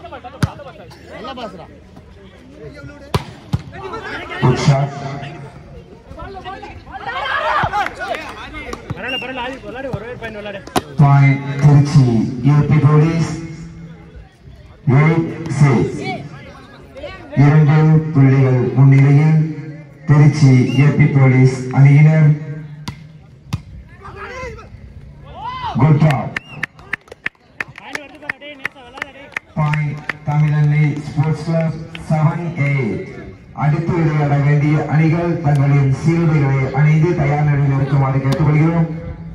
Good shot. பரவாயில்ல பரவாயில்ல ஆதி விளையாடு ஒரே ஒரு பையன் விளையாடு Point Trichy UP police eight six இரண்டு புள்ளிகள் முன்னிலையில் திருச்சி ஏபி போலீஸ் அணியினர் குட் டாப் பாயிண்ட் வருது பாரு டேய் நேசா விளையாடு டேய் point Tamilannai sports club seven eight அடுத்து விளையாட வேண்டிய அணிகள் தங்களின் சீருடைகளை அணிந்து தயார் நிலையில் இருக்குமாறு கேட்டுக்கொள்கிறோம்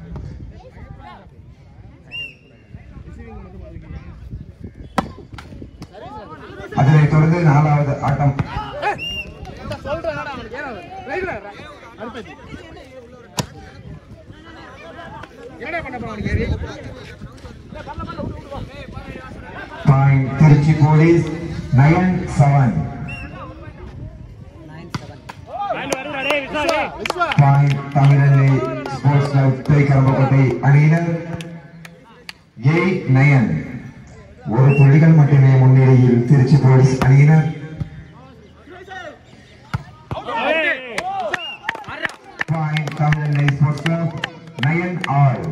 அதனைத் தொடர்ந்து நாலாவது ஆட்டம் point Trichy police nine seven point வருது டேய் விஸ்வா டேய் பாயிண்ட் தமிழன்னை ஸ்போர்ட்ஸ் கிளப் திரைக்கரம்பக்கோட்டை அணியினர் எயிட் நயன் ஒரு புள்ளிகள் மட்டுமே முன்னிலையில் திருச்சி போலீஸ் அணியினர் ஏய் point Tamilannai sports club nine ஆறு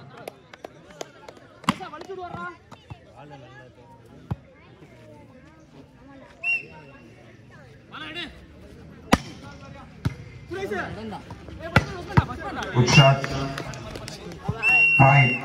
Good shot. Point.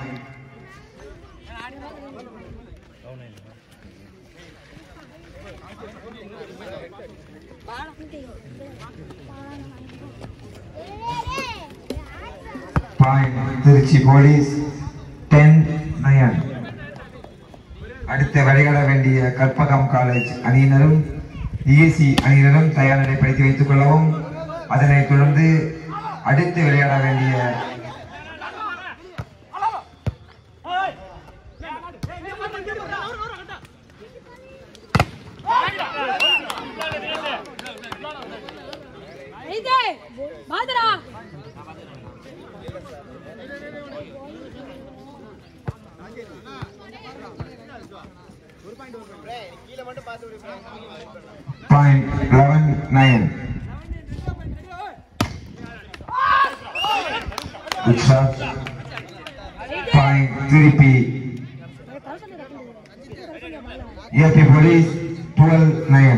Point. Trichy police ten nine அடுத்து விளையாட வேண்டிய கற்பகம் காலேஜ் அணியினரும் இஎஸ்சி அணியினரும் தயார் நிலைப்படுத்தி வைத்துக் கொள்ளவும் அதனைத் தொடர்ந்து அடுத்து விளையாட வேண்டிய ஐதே பாதரா பாயிண்ட் லெவன் நைன் பாயிண்ட் திருப்பி AP police twelve nine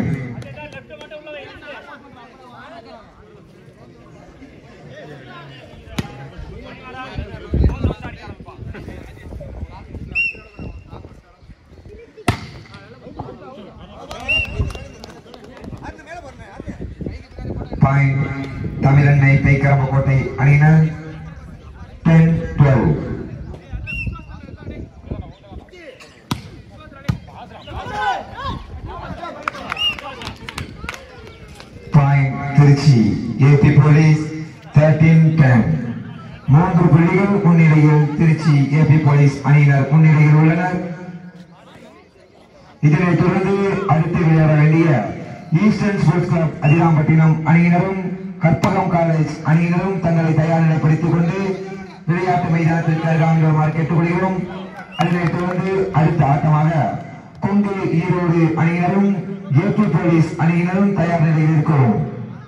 point Tamilannai பேக்கரம்பக்கோட்டை அணியினர் ten twelve point Trichy AP police thirteen ten மூன்று புள்ளிகள் முன்னிலையில் திருச்சி ஏபி போலீஸ் அணியினர் முன்னிலையில் உள்ளனர் இதனைத் தொடர்ந்து அடுத்து விளையாட வேண்டிய ஈஸ்டர்ன் ஸ்போர்ட்ஸ் கிளப் அதிராம்பட்டினம் அணியினரும் கற்பகம் காலேஜ் அணியினரும் தங்களை தயார் நிலைப்படுத்திக் கொண்டு விளையாட்டு மைதானத்திற்கு அருகாமையுமாறு கேட்டுக்கொள்கிறோம் அதனைத் தொடர்ந்து அடுத்த ஆட்டமாக கொங்கு ஈரோடு அணியினரும் ஏபி போலீஸ் அணியினரும் தயார் நிலையில் இருக்கிறோம்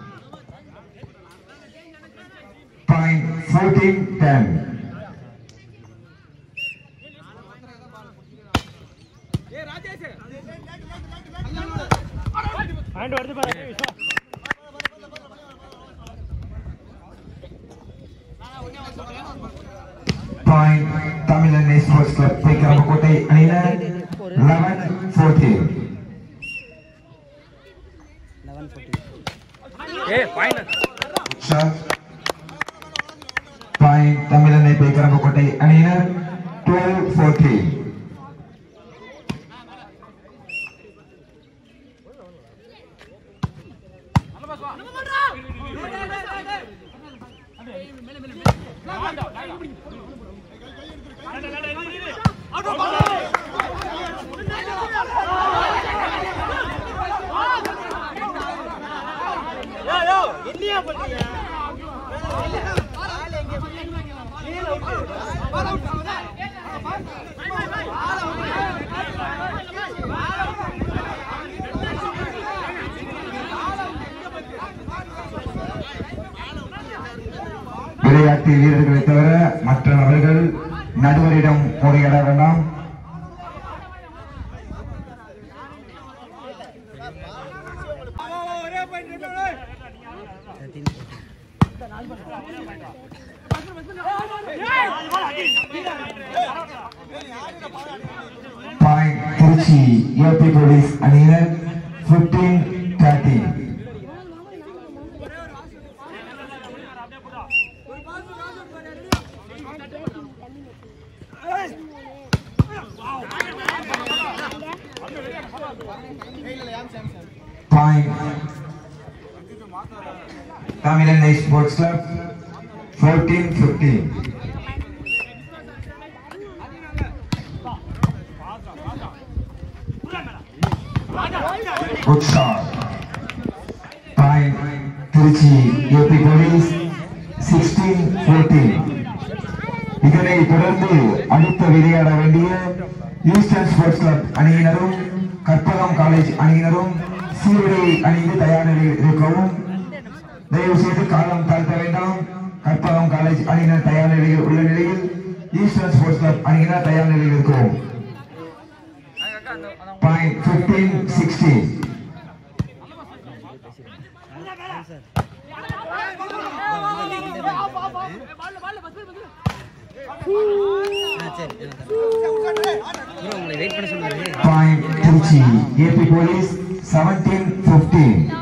பாயிண்ட் ஃபோர்டீன் டென் பாயிண்ட் வருது பாரு டேய் Viswa point Tamilan sports club பேக்கரம்பக்கோட்டை அணியினர் லெவன் ஃபோர்டீன் ஏய் பாயிண்ட் பாயிண்ட் தமிழனை பேக்கரம்பக்கோட்டை அணியினர் டுவெல் ஃபோர்டீன் விளையாட்டு வீரர்களை தவிர மற்ற நபர்கள் நடுவரிடம் முறையிட வேண்டாம் பாயிண்ட் திருச்சி ஏபி போலீஸ் அணியினர் 15 thirty point Tamilan sports club 14 15 Good shot. Point Trichy AP police 16 14 இதனை தொடர்ந்து அடுத்த விளையாட வேண்டிய ஈஸ்டர்ன் ஸ்போர்ட்ஸ் கிளப் அணியினரும் கற்பகம் காலேஜ் அணியினரும் சீருடை அணிந்து தயார் நிலையில் இருக்கவும் தயவு செய்து காலம் தாழ்த்த வேண்டாம் கற்பகம் காலேஜ் அணியினர் தயார் நிலையில் உள்ள நிலையில் ஈஸ்டர்ன் ஸ்போர்ட்ஸ் கிளப் அணியினர் தயார் நிலையில் இருக்கவும் பாயிண்ட் 15 16 உங்களை வெயிட் பண்ண சொன்னாரு பாயிண்ட் திருச்சி ஏபி போலீஸ் 17 15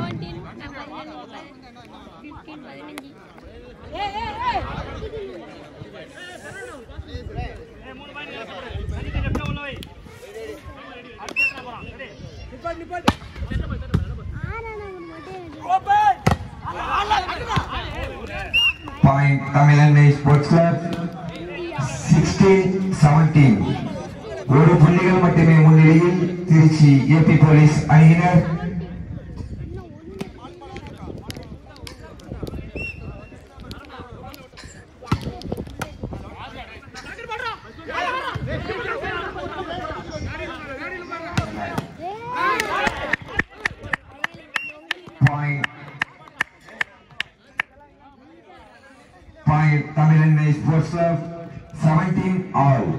ஏய் ஏய் ஏய் மூணு பாயிண்ட் அடிச்சு லெஃப்ட்ல உள்ள வை அடுத்து எத்தனை போறான் ready point Tamilannai sports club 16 17 ஒரு புள்ளிகள் மட்டுமே முன்னிலையில் திருச்சி ஏபி போலீஸ் அணியினர் point point Tamilannai sports club 17 all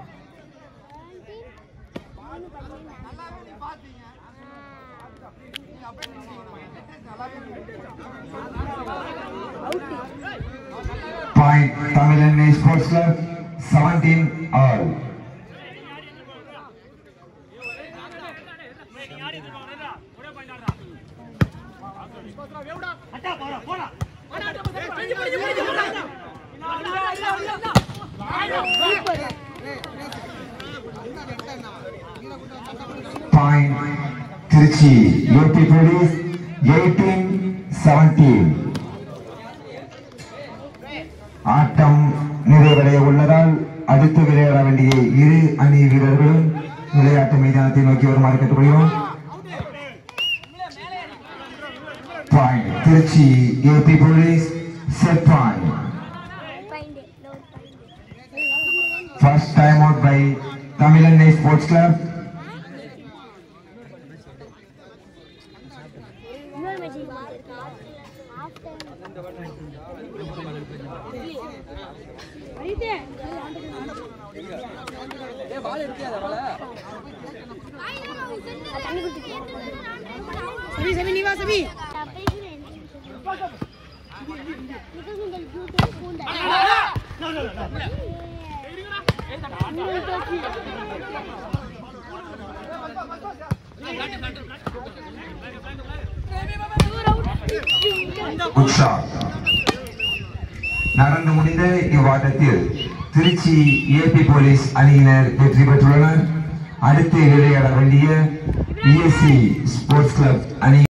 point Tamilannai sports club 17 all நீ யார் இது போறா ஒரே பாயிண்ட் ஆடுறா அட்டா போறா போடா பாயிண்ட் திருச்சி ஏபி போலீஸ் 18 17 ஆட்டம் நிறைவடைய உள்ளதால் அடுத்து விளையாட வேண்டிய இரு அணி வீரர்களும் விளையாட்டு மைதானத்தை நோக்கி வருமாறு கேட்டுக்கொள்கிறோம் point Trichy AP police set point first time out by Tamilannai sports club சபி சபி நீ வா சபி குட் ஷாட் நடந்து முடிந்த இவ்வாட்டத்தில் திருச்சி ஏபி போலீஸ் அணியினர் வெற்றி பெற்றுள்ளனர் அடுத்து விளையாட வேண்டிய இஎஸ்சி ஸ்போர்ட்ஸ் கிளப் அணி